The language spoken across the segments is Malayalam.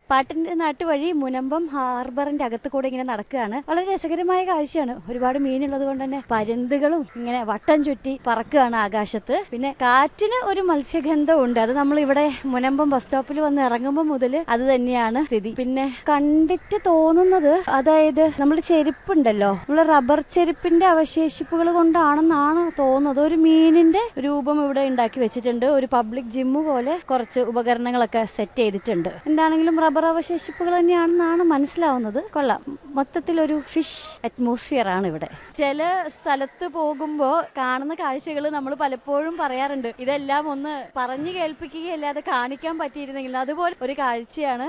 പാട്ടിന്റെ നാട്ട് വഴി മുനമ്പം ഹാർബറിന്റെ അകത്ത് കൂടെ ഇങ്ങനെ നടക്കുകയാണ് വളരെ രസകരമായ കാഴ്ചയാണ് ഒരുപാട് മീനുള്ളത് കൊണ്ട് തന്നെ പരുന്തുകളും ഇങ്ങനെ വട്ടം ചുറ്റി പറക്കുകയാണ് ആകാശത്ത് പിന്നെ കാറ്റിന് ഒരു മത്സ്യഗന്ധം ഉണ്ട് അത് നമ്മൾ ഇവിടെ മുനമ്പം ബസ് സ്റ്റോപ്പിൽ വന്ന് ഇറങ്ങുമ്പോൾ മുതൽ അത് തന്നെയാണ് സ്ഥിതി പിന്നെ കണ്ടിട്ട് തോന്നുന്നത് അതായത് നമ്മൾ ചെരുപ്പുണ്ടല്ലോ നമ്മൾ റബ്ബർ ചെരുപ്പിന്റെ അവശേഷിപ്പുകൾ കൊണ്ടാണെന്നാണ് തോന്നുന്നത് ഒരു മീനിന്റെ രൂപം ഇവിടെ ഉണ്ടാക്കി വെച്ചിട്ടുണ്ട് ഒരു പബ്ലിക് ജിമ്മ് പോലെ കുറച്ച് ഉപകരണങ്ങളൊക്കെ സെറ്റ് ചെയ്തിട്ടുണ്ട് എന്താണെങ്കിലും റബ്ബർ അവശേഷിപ്പുകൾ തന്നെയാണെന്നാണ് മനസ്സിലാവുന്നത് കൊള്ളാം മൊത്തത്തിൽ ഒരു ഫിഷ് അറ്റ്മോസ്ഫിയർ ആണ് ഇവിടെ ചില സ്ഥലത്ത് പോകുമ്പോൾ കാണുന്ന കാഴ്ചകൾ നമ്മൾ പലപ്പോഴും പറയാറുണ്ട് ഇതെല്ലാം ഒന്ന് പറഞ്ഞു കേൾപ്പിക്കുകയല്ലാതെ കാണിക്കാൻ പറ്റിയിരുന്നെങ്കിൽ അതുപോലെ ഒരു കാഴ്ചയാണ്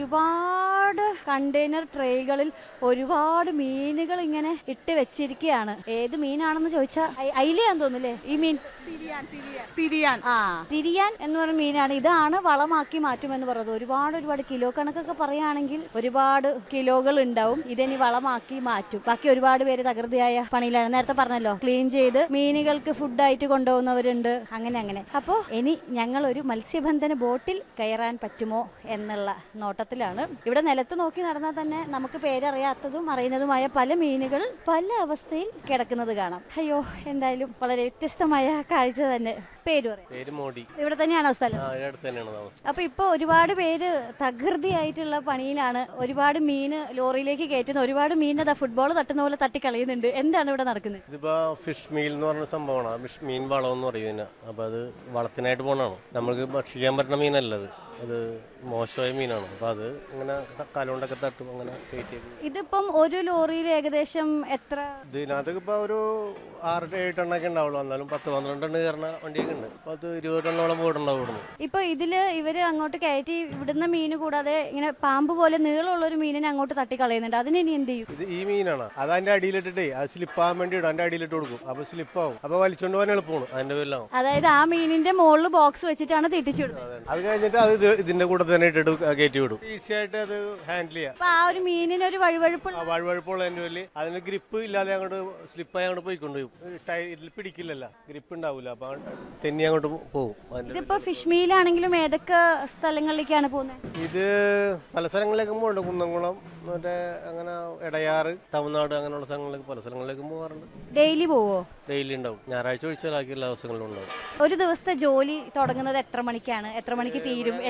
ഒരുപാട് കണ്ടെയ്നർ ട്രേകളിൽ ഒരുപാട് മീനുകൾ ഇങ്ങനെ ഇട്ട് വെച്ചിരിക്കുകയാണ് ഏത് മീനാണെന്ന് ചോദിച്ചാൽ അയിലയാന്ന് തോന്നുന്നില്ലേ ഈ മീൻ തിരിയാൻ തിരിയാൻ തിരിയാൻ ആ തിരിയാൻ എന്ന് പറയുന്ന മീനാണ് ഇതാണ് വളമാക്കി മാറ്റുമെന്ന് പറയുന്നത് ഒരുപാട് ഒരുപാട് കിലോ കണക്കൊക്കെ പറയുകയാണെങ്കിൽ ഒരുപാട് കിലോകൾ ഉണ്ടാവും ഇതിനി വളമാക്കി മാറ്റും ബാക്കി ഒരുപാട് പേര് തകൃതിയായ പണിയിലാണ് നേരത്തെ പറഞ്ഞല്ലോ ക്ലീൻ ചെയ്ത് മീനുകൾക്ക് ഫുഡായിട്ട് കൊണ്ടുപോകുന്നവരുണ്ട് അങ്ങനെ അങ്ങനെ അപ്പോൾ ഇനി ഞങ്ങൾ ഒരു മത്സ്യബന്ധന ബോട്ടിൽ കയറാൻ പറ്റുമോ എന്നുള്ള നോട്ടത്തിലാണ് ഇവിടെ നിലത്ത് നോക്കി നടന്നാൽ തന്നെ നമുക്ക് പേരറിയാത്തതും അറിയുന്നതുമായ പല മീനുകൾ പല അവസ്ഥയിൽ കിടക്കുന്നത് കാണാം അയ്യോ എന്തായാലും വളരെ വ്യത്യസ്തമായ കാഴ്ച തന്നെ പേര് പറയാം പേര് മോഡി ഇവിടെ തന്നെയാണോ സ്ഥലം ആ ഇവിടെ അടുത്ത് തന്നെയാണ് താമസം അപ്പൊ ഇപ്പൊ ഒരുപാട് പേര് തകൃതിയായിട്ടുള്ള പണിയിലാണ് ഒരുപാട് മീന് ലോറിയിലേക്ക് കയറ്റുന്ന ഒരുപാട് മീൻ അതാ ഫുട്ബോൾ തട്ടുന്ന പോലെ തട്ടി കളയുന്നുണ്ട് എന്താണ് ഇവിടെ നടക്കുന്നത് ഇതിപ്പോ ഫിഷ് മീൽ എന്ന് പറഞ്ഞ സംഭവമാണ് ഫിഷ് മീൻ വളം എന്ന് പറയും ഇതിനെ അപ്പൊ അത് വളത്തിനായിട്ട് പോണാണ് നമ്മൾക്ക് ഭക്ഷിക്കാൻ പറ്റുന്ന മീനല്ല അത് അത് മോശമായ മീനാണ് അപ്പൊ അത് ഇങ്ങനെ കലോണ്ടൊക്കെ തട്ടും അങ്ങനെ കയറ്റി ഇതിപ്പം ഒരു ലോറിയിൽ ഏകദേശം എത്ര ഇതിനകത്ത് ഇപ്പൊ ഒരു ആറ് ഏഴ് ടണ്ണൊക്കെ ഉണ്ടാവുള്ളൂ എന്നാലും പത്ത് പന്ത്രണ്ട് ടണ്ണ് കയറുന്ന വണ്ടിയൊക്കെ ഉണ്ട് പത്ത് ഇരുപത് ടണ്ണോളം പോയിട്ടുണ്ടാവും ഇവിടുന്ന് ഇപ്പൊ ഇതില് ഇവര് അങ്ങോട്ട് കയറ്റി ഇവിടുന്ന മീന് കൂടാതെ ഇങ്ങനെ പാമ്പ് പോലെ നീളമുള്ള ഒരു മീനിനെ അങ്ങോട്ട് തട്ടി കളയുന്നുണ്ട് അതിന് ഇനി എന്ത് ചെയ്യും ഇത് ഈ മീനാണ് അത് അതിന്റെ അടിയിലിട്ടിട്ടേ അത് സ്ലിപ്പാകാൻ വേണ്ടി ഇടും അതിന്റെ അടിയിലിട്ട് കൊടുക്കും അപ്പൊ സ്ലിപ്പാവും അപ്പൊ വലിച്ചോണ്ട് പോകാൻ എളുപ്പമാണ് അതിന്റെ പേരിലാവും അതായത് ആ മീനിന്റെ മുകളിൽ ബോക്സ് വെച്ചിട്ടാണ് തിട്ടിച്ചിടുന്നത് അത് കഴിഞ്ഞിട്ട് അത് ഇത് ഇതിന്റെ കൂടെ തന്നെ ഇട്ടിട്ട് കയറ്റി വിടും ഈസി ആയിട്ട് അത് ഹാൻഡിൽ ചെയ്യാം അപ്പൊ ആ ഒരു മീനിന് ഒരു വഴുവഴുപ്പുള്ള ആ വഴുവഴുപ്പുള്ളതിന്റെ വലിയ അതിന് ഗ്രിപ്പ് ഇല്ലാതെ അങ്ങോട്ട് സ്ലിപ്പായി അങ്ങോട്ട് പോയിക്കൊണ്ട് പോകും ടൈ- ഇതിൽ പിടിക്കില്ലല്ലോ ഗ്രിപ്പ് ഉണ്ടാവില്ല അപ്പൊ അങ്ങോട്ട് തെന്നി അങ്ങോട്ട് പോകും അതിന്റെ ഇതിപ്പോ ഫിഷ് മീലാണെങ്കിലും ഏതൊക്കെ സ്ഥലങ്ങളിലേക്കാണ് പോകുന്നത് ഇത് പല സ്ഥലങ്ങളിലേക്കും പോകുന്നുണ്ട് കുന്നംകുളം മറ്റേ അങ്ങനെ എടയാറ് തമിഴ്നാട് അങ്ങനെയുള്ള സ്ഥലങ്ങളിലേക്ക് പല സ്ഥലങ്ങളിലേക്കും പോകാറുണ്ട് ഡെയിലി പോവോ ഡെയിലി ഉണ്ടാവും ഞായറാഴ്ച ഒഴിച്ചാൽ ബാക്കി എല്ലാ ദിവസങ്ങളിലും ഉണ്ടാവും ഒരു ദിവസത്തെ ജോലി തുടങ്ങുന്നത് എത്ര മണിക്കാണ് എത്ര മണിക്ക് തീരും